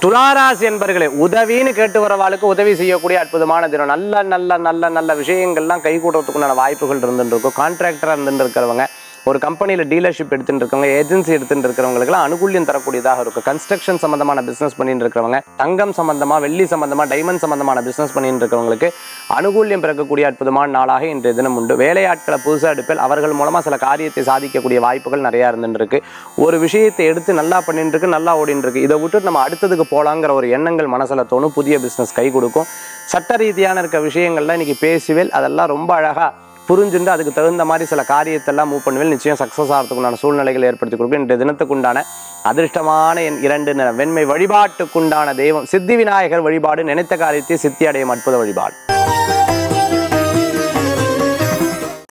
துளாராசி என்பர்களே உதவின்னு கேட்டு வரவாளுக்கு உதவி செய்யக்கூடிய அற்புதமான தினம் நல்ல நல்ல நல்ல நல்ல விஷயங்கள்லாம் கை கூடுறதுக்குண்டான வாய்ப்புகள் இருந்துட்டு இருக்கும் கான்ட்ராக்டராக இருந்துட்டு இருக்கிறவங்க ஒரு கம்பெனியில் டீலர்ஷிப் எடுத்துட்டு இருக்கவங்க ஏஜென்சி எடுத்துட்டு இருக்கிறவங்களுக்குலாம் அனுகூல்யம் தரக்கூடியதாக இருக்கும் கன்ஸ்ட்ரக்ஷன் சம்பந்தமான பிசினஸ் பண்ணிட்டு இருக்கிறவங்க தங்கம் சம்பந்தமா வெள்ளி சம்பந்தமா டைமண்ட் சம்பந்தமான பிசினஸ் பண்ணிட்டு இருக்கிறவங்களுக்கு அனுகூல்யம் பிறக்கக்கூடிய அற்புதமான நாளாக இன்றைய தினம் உண்டு வேலையாட்களை புதுசாக எடுப்பில் அவர்கள் மூலமா சில காரியத்தை சாதிக்கக்கூடிய வாய்ப்புகள் நிறையா இருந்துட்டு இருக்கு ஒரு விஷயத்தை எடுத்து நல்லா பண்ணிட்டு இருக்கு நல்லா ஓடிட்டு இருக்கு இதை விட்டு நம்ம அடுத்ததுக்கு போலாங்கிற ஒரு எண்ணங்கள் மனசுல தோணும் புதிய பிசினஸ் கை கொடுக்கும் சட்ட ரீதியான இருக்க விஷயங்கள்லாம் இன்னைக்கு பேசுவேல் அதெல்லாம் ரொம்ப அழகா புரிஞ்சுண்டு அதுக்கு தகுந்த மாதிரி சில காரியத்தெல்லாம் மூவ் பண்ணுவேன் நிச்சயம் சக்ஸஸ் ஆகிறதுக்குண்டான சூழ்நிலைகளை ஏற்படுத்தி கொடுக்கும் இன்றைய தினத்துக்குண்டான அதிர்ஷ்டமான என் இரண்டு நிறம் வெண்மை வழிபாட்டுக்குண்டான தெய்வம் சித்தி விநாயகர் வழிபாடு நினைத்த காரியத்தை சித்தி அடையும் அற்புத வழிபாடு